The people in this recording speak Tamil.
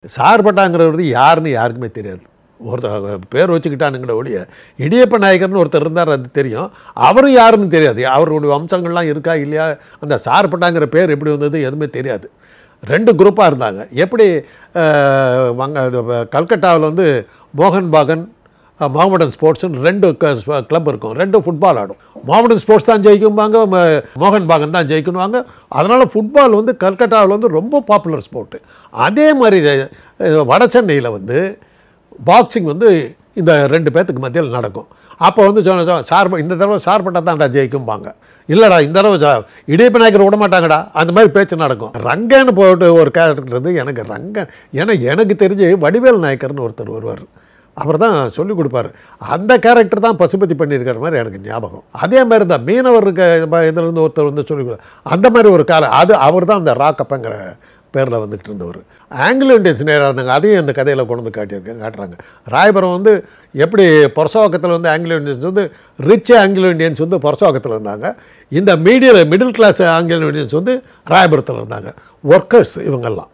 சார்பட்டாங்கிறது யாருன்னு யாருக்குமே தெரியாது ஒருத்தர் பேர் வச்சுக்கிட்டானுங்கிற ஒழிய இடியப்ப நாயக்கர்னு ஒருத்தர் இருந்தார் அது தெரியும் அவரும் யாருன்னு தெரியாது அவருடைய வம்சங்கள்லாம் இருக்கா இல்லையா அந்த சார்பட்டாங்கிற பேர் எப்படி வந்தது எதுவுமே தெரியாது ரெண்டு குரூப்பாக இருந்தாங்க எப்படி அஹ், வங்க இது, கல்கட்டாவில் வந்து மோகன் பாகன் அஹ், மொஹமடன் ஸ்போர்ட்ஸ்னு ரெண்டு கிளப் இருக்கும் ரெண்டு ஃபுட்பால் ஆடும் மொஹமடன் ஸ்போர்ட்ஸ் தான் ஜெயிக்கும்பாங்க ம- மோகன் பாகன் தான் ஜெயிக்கணுவாங்க அதனால் ஃபுட்பால் வந்து கல்கட்டாவில் வந்து ரொம்ப பாப்புலர் ஸ்போர்ட்டு அதே மாதிரி இது, வட சென்னையில் வந்து பாக்ஸிங் வந்து இந்த ரெண்டு பேர்த்துக்கு மத்தியில் நடக்கும் அப்போ வந்து சொன்ன சார்ப இந்த தடவை சார்பட்டா தான்டா ஜெயிக்கும்பாங்க இல்லைடா இந்த தடவை சா இடியப்ப நாயக்கர் விட மாட்டாங்கடா அந்த மாதிரி பேச்சு நடக்கும் ரங்கன்னு போட்டு ஒரு கேரக்டர் இருந்து எனக்கு ரங்கன் ஏன்னா எனக்கு தெரிஞ்சு வடிவேல் நாயக்கர்னு ஒருத்தர் வருவார் அவர் தான் சொல்லிக் கொடுப்பாரு அந்த கேரக்டர் தான் பசுபதி பண்ணியிருக்கிற மாதிரி எனக்கு ஞாபகம் அதே மாதிரி தான் மீனவர் இருக்க இதுலேருந்து ஒருத்தர் வந்து சொல்லிக் கொடு அந்த மாதிரி ஒரு கார அது அவர் தான் அந்த ராக்கப்பங்கிற பேரில் வந்துட்டு இருந்தவர் ஆங்கிலோ இண்டியன்ஸ் நேராக இருந்தாங்க அதையும் இந்த கதையில் கொண்டு வந்து காட்டியிருக்காங்க காட்டுறாங்க ராயபுரம் வந்து எப்படி பொரசவாக்கத்தில் வந்து ஆங்கிலோ இண்டியன்ஸ் வந்து ரிச் ஆங்கிலோ இண்டியன்ஸ் வந்து பொரசவாக்கத்தில் இருந்தாங்க இந்த medium middle class Anglo Indians வந்து ராயபுரத்தில் இருந்தாங்க ஒர்க்கர்ஸ் இவங்கெல்லாம்